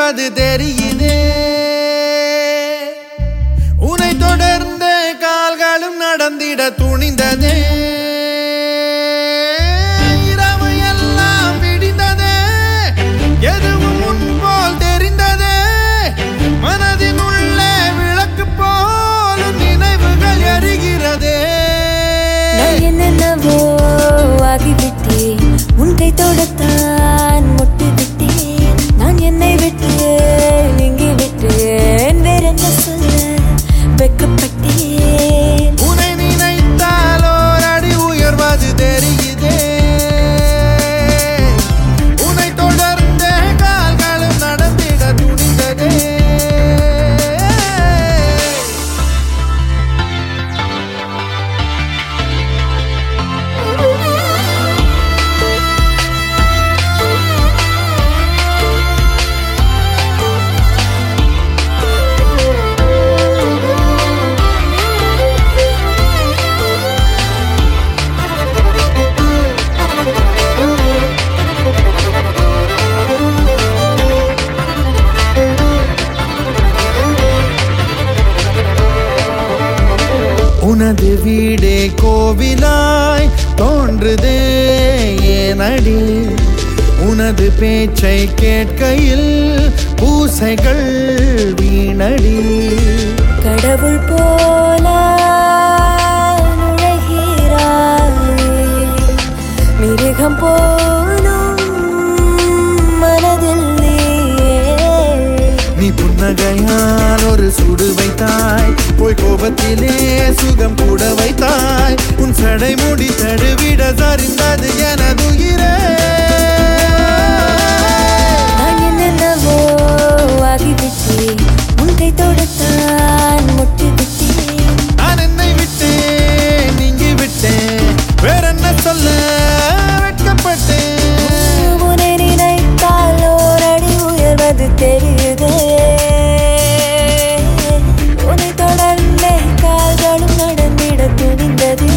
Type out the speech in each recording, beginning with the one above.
உயர்வது தெரியுதே உனை தொடர்ந்த கால்களும் நடந்திட துணிந்ததே இரவு எல்லாம் விடிந்ததே எதுவும் முன்போல் தெரிந்ததே மனதின் உள்ளே விளக்கு போலும் நினைவுகள் எரிகிறதே நான் என்னென்னவோ ஆகிவிட்டேன் உன்னை தொடத்தான் முட்டு விட்டேன் நான் என்னை விட்டு நீங்கி விட்டேன் வேற என்ன சொல்ல வெக்கப்பட்டேன் உனை நினைத்தால் ஓர் அடி உயர்வது தெரியுதே உனை தொடர்ந்த கால்களும் நடந்திட துணிந்ததே உனது வீடே கோவிலாய் தோன்றுதே ஏனடி உனது பேச்சை கேட்கையில் பூசைகள் வீணடி கடவுள் போல நுழைகிறாய் மிருகம் போலும் மனதில் நீயே. நீ புன்னகையால் ஒரு சுடு வைத்தாய் போய் கோபத்திலே சுகம் கூட வைத்தாய் உன் சடை முடி தடுவிட சரிந்தது எனதுயிரே நான் என்னென்னவோ ஆகிவிட்டேன் உன்னை தொடத்தான் முட்டு விட்டேன் நான் என்னை விட்டேன் நீங்கி விட்டேன் வேற என்ன சொல்ல வெட்கப்பட்டேன் உன்னை நினைத்தால் ஓரடி உயர்வது தெரியுதே உன்னை தொடர்ந்தே கால்களும் நடந்திட துணிந்ததே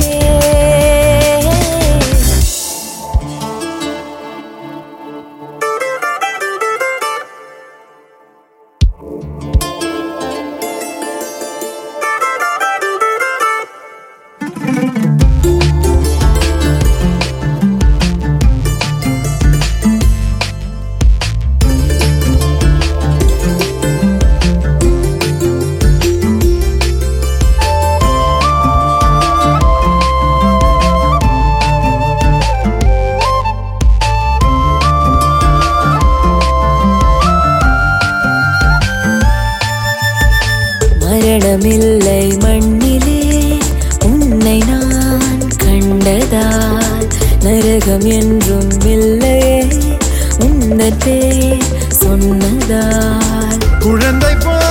மரணமில்லை மண்ணிலே உன்னை நான் கண்டதால் நரகம் என்றும் இல்லையே உன்னதே சொன்னதால் குழந்தை போல்